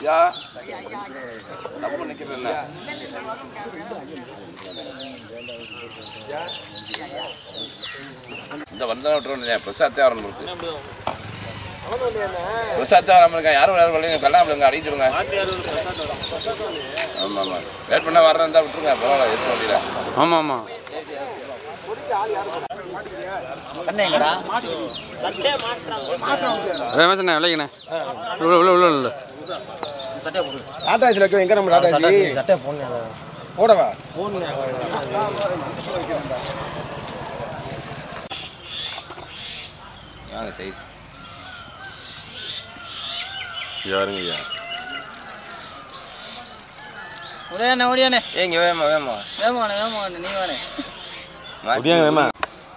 யா நம்ம நிக்கிறதில்ல இந்த வந்தா விட்டுருவோம் பிரசாத் தேவரம் இருக்கு பிரசாத் தேவரம் இருக்கா யாரும் யாரும் வரலைங்க கல்லாம் விடுங்க அடிச்சுடுங்க ஆமாம் ஆமாம் வெயிட் பண்ண வர்றதா இருந்தால் விட்டுருங்க பரவாயில்ல இருக்க வண்டியில் ஆமாம் ஆமாம் ரமேஷண்ணே விளைக்கண்ணே உள்ள உள்ள உள்ள உள்ள டாடா ஏசியில் வைக்க எங்க நம்ம டாடா ஏசி போடவா வாங்க சைஸ் யாருங்க ஐயா உதயண்ணே ஓடியாண்ணே ஏங்க வேமா வேமா வேமாண்ணே வேமாண்ணே நீ வாண்ணே முடியாங்க வேமா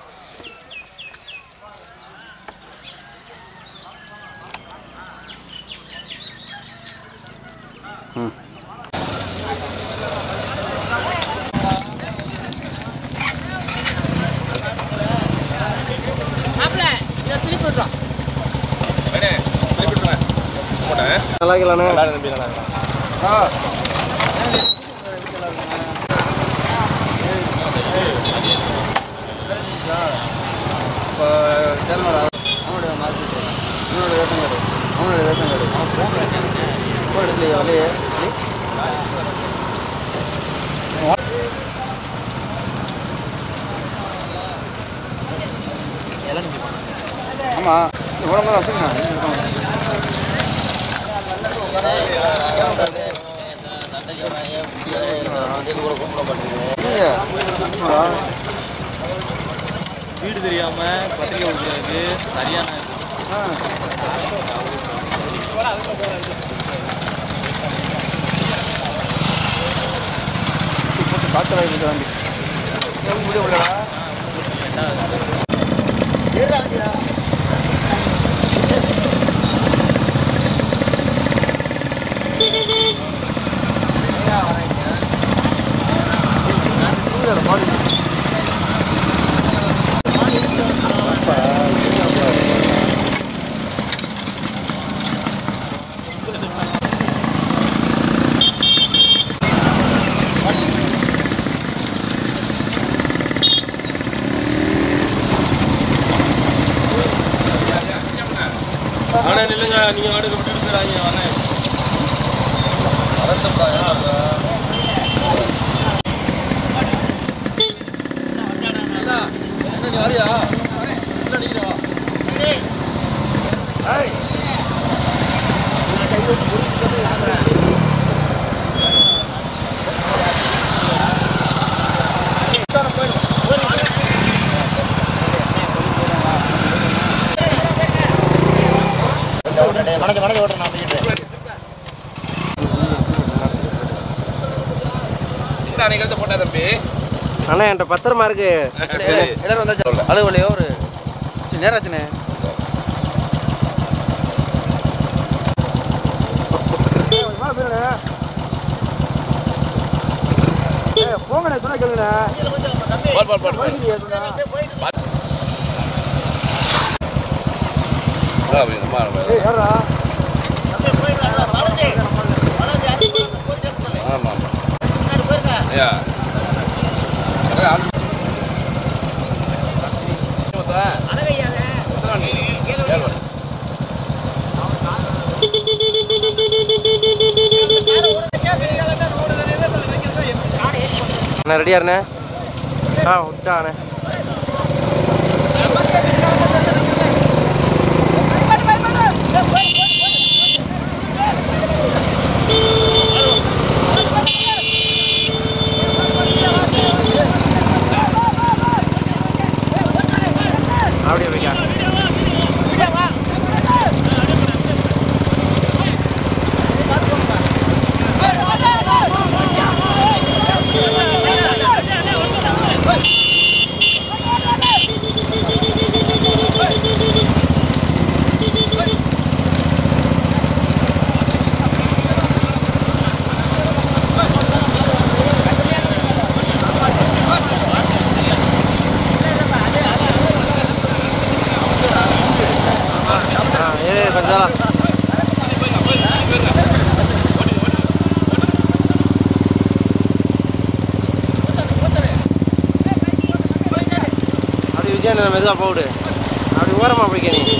ம் மாப்பிள்ள இதை திருப்பி விட்றோம் நல்லா இருக்கலாண்ணே இப்போ சேலனோட அவனுடைய மார்க்கெட் அவனோட ரேஷன் கார்டு அவனோட ரேஷன் கார்டு அவன் ஃபோன் ஃபோன் இல்லையா வழியே ஆமாம் இவ்வளோ தான் வச்சுக்கணும் வீடு தெரியாம பத்திரிக்கை கொடுக்கறதுக்கு சரியான டாக்டர் ஆகிட்டு வண்டி முடியல ஆனா நில்லுங்க நீங்க ஆடுக்கு விட்டுட்டு போயிடாதீங்க வரேன் அன்னைக்கு எடுத்து போட்டா தம்பி அண்ணா என்கிட்ட பத்திரமா இருக்கு சரி. எல்லாரும் வந்தாச்சு அலுவலையோ ஒரு நேராச்சுண்ணே போங்கண்ணே சொன்னா கேளுங்கண்ணே போடு போடு போடு போடு ஆ, அப்படி நம்ம நம்ம- யாரா ஆமா ஆமா ஐயா அதான் ஆள் மொத்தம் எத்தனை வண்டி? ஏழு வண்டி. அண்ணா ரெடியா இருண்ணே ஆ விட்டாண்ணே அப்படியே வைக்கா Hey! கொஞ்சம் மெதுவாக போடு அப்படி ஓரமாக போய்க்க நீ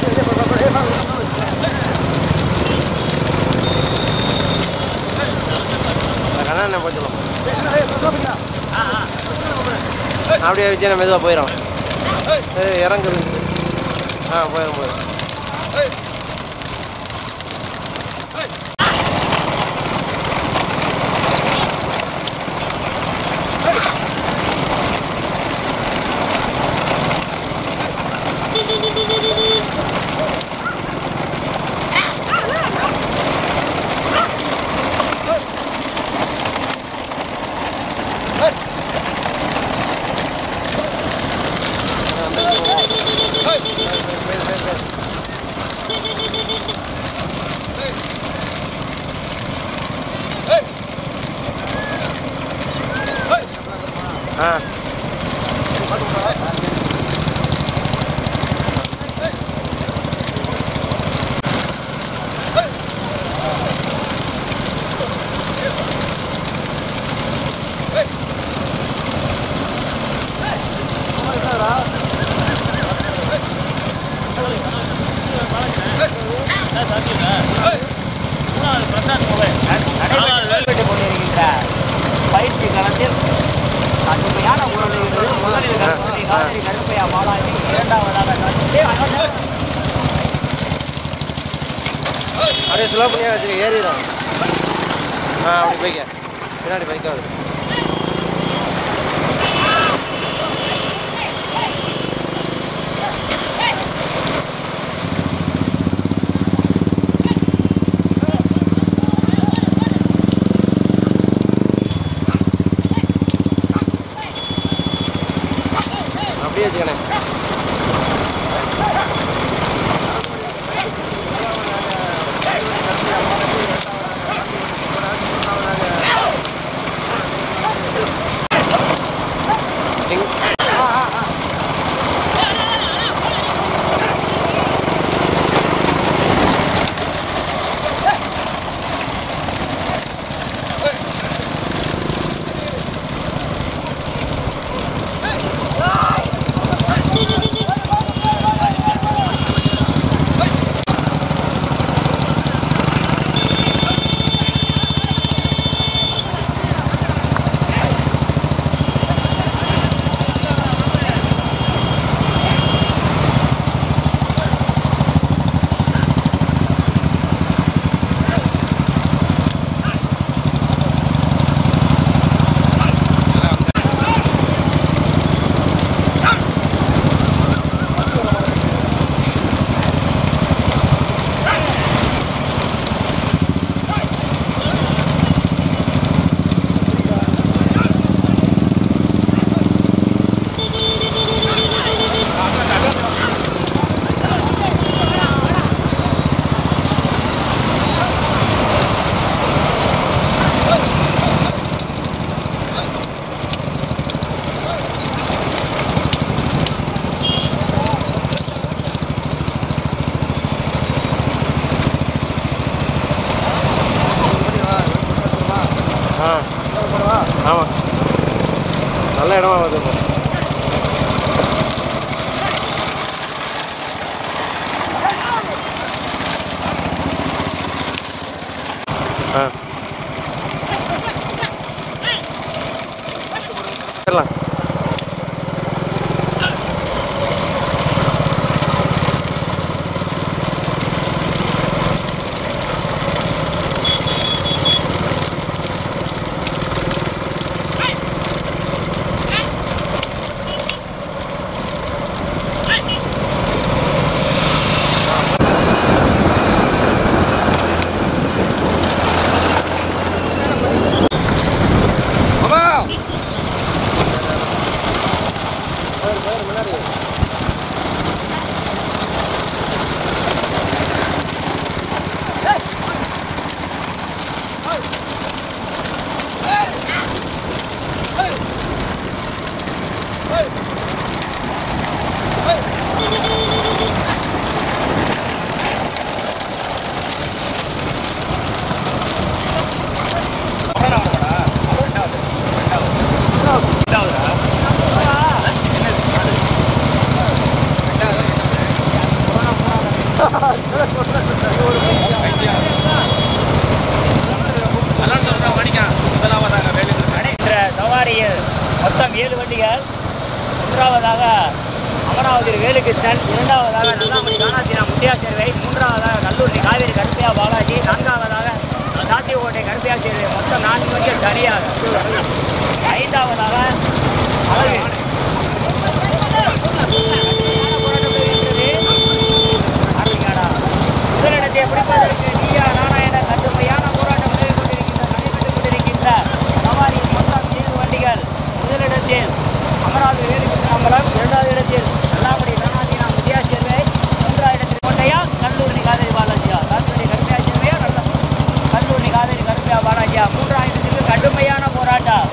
கண்ணா போச்சலாம் அப்படியே வச்சு நான் மெதுவாக போயிடும் ஏய், இறங்குது ஆ போயிடும் போயிடும் ஆ நடைபெற்றுக் கொண்டிருக்கின்ற பயிற்சி களத்தில் கடுமையான உணவு முதலில் கருப்பை காவிரி கருப்பையா மாலாஜி இரண்டாவதாக கருப்பை அப்படியே ஸ்லோ பண்ணியா வச்சுக்க ஏறிடும் ஆ அப்படி போய்க்க பின்னாடி பைக்காக வருது அப்படியே வச்சுக்கணே ஆ ஆமாம் நல்ல இடமா வருது இப்போ ஆ சரிலாம் மொத்தம் ஏழு வண்டிகள் மூன்றாவதாக அமராவதி வேலுகிருஷ்ணன் இரண்டாவதாக நல்லாமணி கானாத்தினா முத்தியா சேர்வை மூன்றாவதாக கல்லூரி காவேரி கருப்பையா பாலாஜி நான்காவதாக சாத்தியக்கோட்டை கருப்பையா சேர்வை மொத்தம் நான்கு வண்டிகள் சரியாக ஐந்தாவதாக அழகு ஆரம்பிக்காடா. முதலிடத்தை பிடிப்பதற்கு நீயா நானா என கடுமையான போராட்டம் நிகழ்ந்து கொண்டிருக்கின்ற நடைபெற்றுக் கொண்டிருக்கின்ற சவாரி மொத்தம் ஏழு வண்டிகள் முதலிடத்தில் அமராவதி வேலுகிருஷ்ணன் அம்பலம் இரண்டாவது இடத்தில் நல்லாபடி கருணாதினா வித்யா சேர்வை மூன்றாவது இடத்தில் கோட்டையா கல்லூரி காவேரி பாலாஜியா கல்லூரி கருப்பையா சேர்வையா நல்ல கல்லூரி காவேரி கருப்பையா பாலாஜியா மூன்றாவது இடத்துக்கு கடுமையான போராட்டம்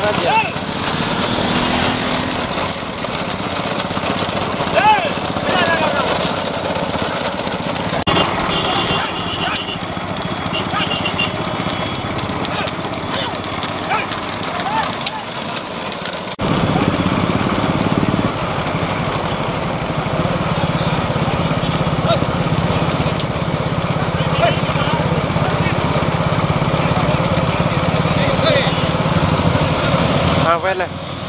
ஆ போயிடல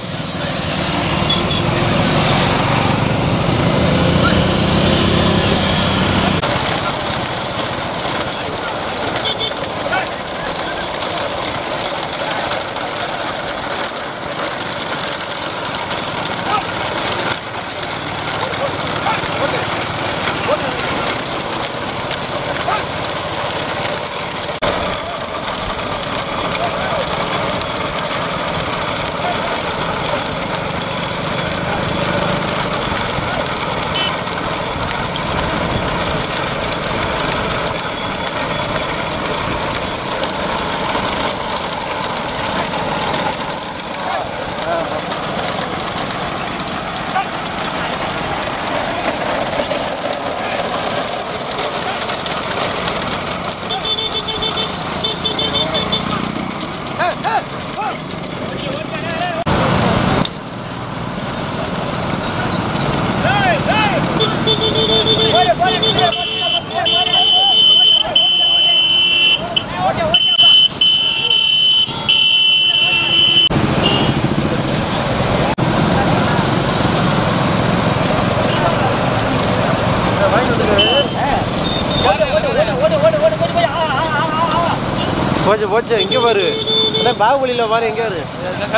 போச்சு போச்சு எங்கே பாரு அதான் பாகுபலியில் பாரு எங்கே பாரு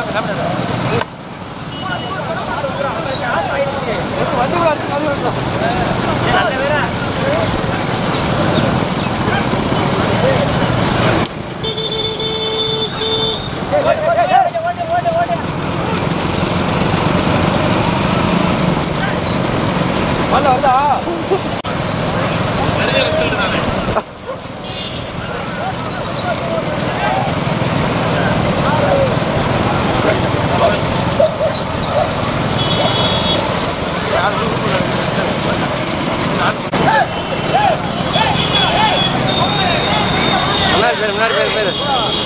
முன்னாடி பேர் முன்னாடி பேர் பேர்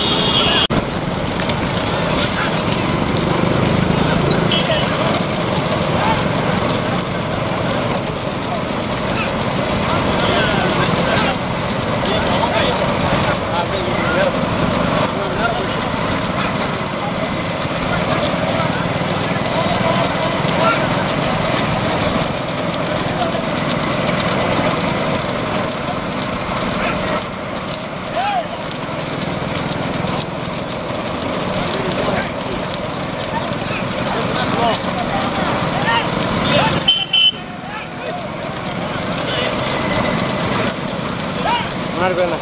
முன்னாடி பேர்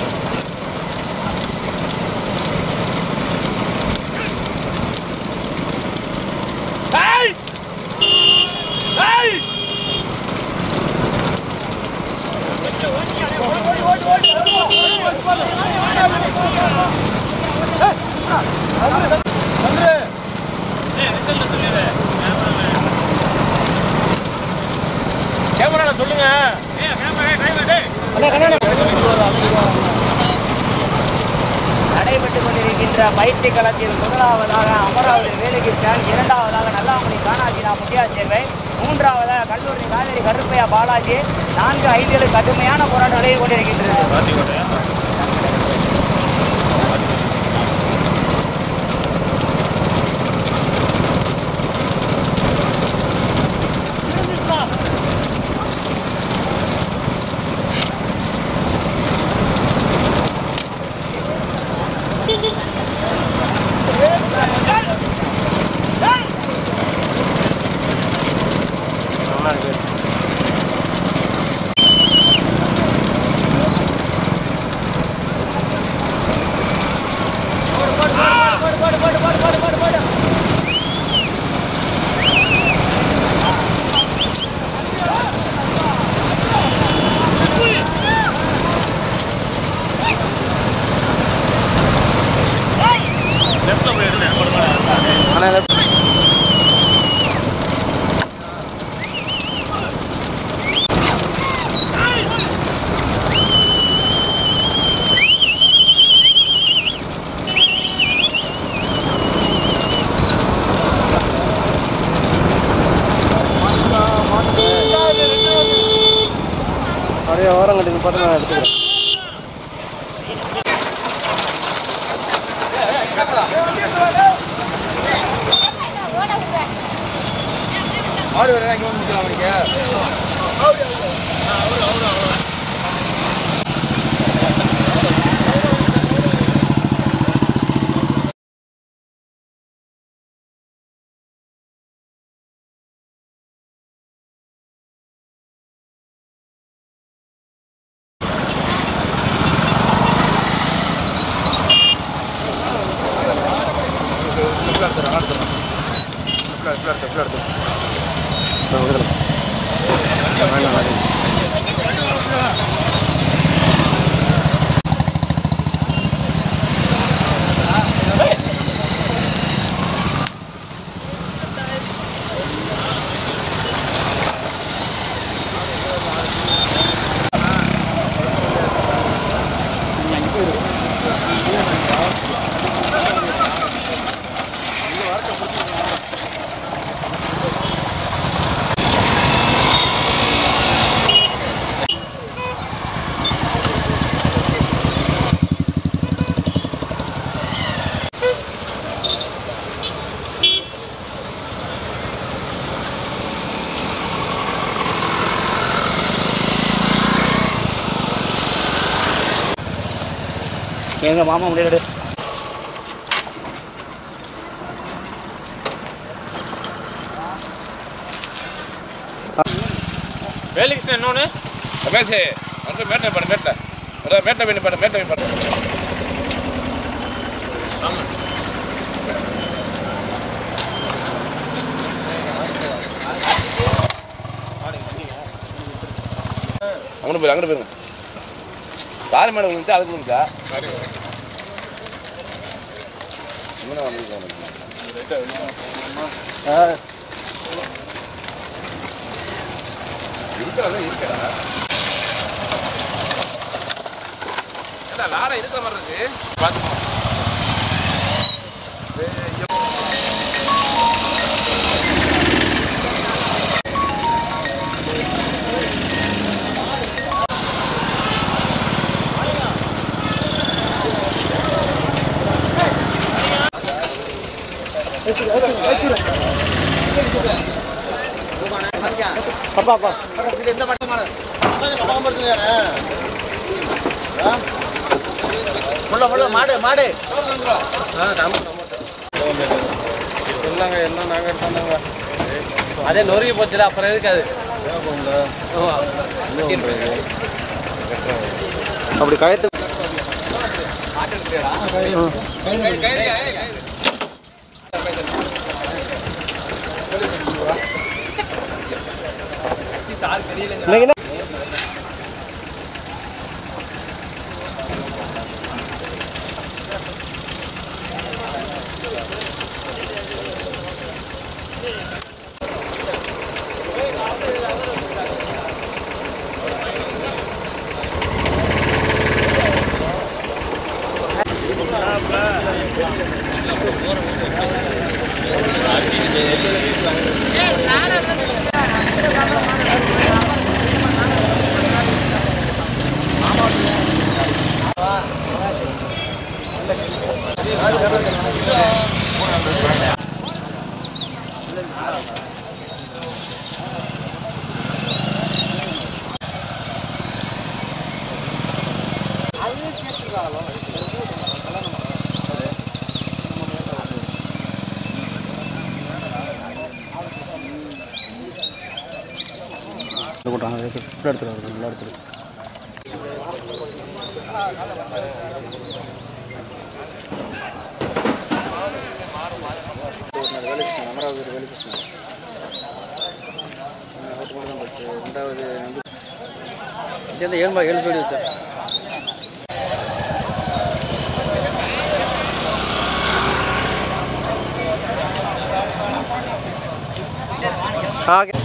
கேமரால சொல்லுங்க நடைபெற்றுக் கொண்டிருக்கின்ற பயிற்சி களத்தில் முதலாவதாக அமராவதி வேலுகிருஷ்ணன் இரண்டாவதாக நல்லாமணி காணாஜினா முத்தியா சேர்வை மூன்றாவதாக கல்லூரி காவேரி கருப்பையா பாலாஜி நான்கு ஐந்து கடுமையான போராட்டம் நடைபெற்றுக் கொண்டிருக்கின்றது முன்னாடி பேர் அப்படியே ஓரம் கட்டி பார்த்து நான் எடுத்துக்கிறேன் ஆடு வேற இங்கே வந்து நிற்கலாம் அவனுக்கு எங்க மாமா முடியாது வேலைக்கு இன்னொன்று ரமேஷ் வந்து மேட்டை பாடு மேட்டை அதான் மேட்டை மீன் பாடு மேட்டை மீன் பாடு அங்கே போய் அங்கே போயிருங்க தாலி மேடம் விழுந்துச்சா அதுக்கு விழுந்துச்சா இன்னும் வந்துருக்கோம் இருக்கிறதா இருக்கடா ஏடா லாடா இருக்கிற மாதிரி இருக்கு பார்த்துக்கோ அப்பா அப்பா முள்ள முள்ள மாடு மாடு இல்லைங்க எல்லாம் நாங்கள் எடுத்தாங்க அதே நொறுங்கி போச்சுல அப்புறம் எதுக்கு அது அப்படி கயத்து இன்னைக்கு என்ன ஏழு ஏழு சொல்லி சார் ஓகே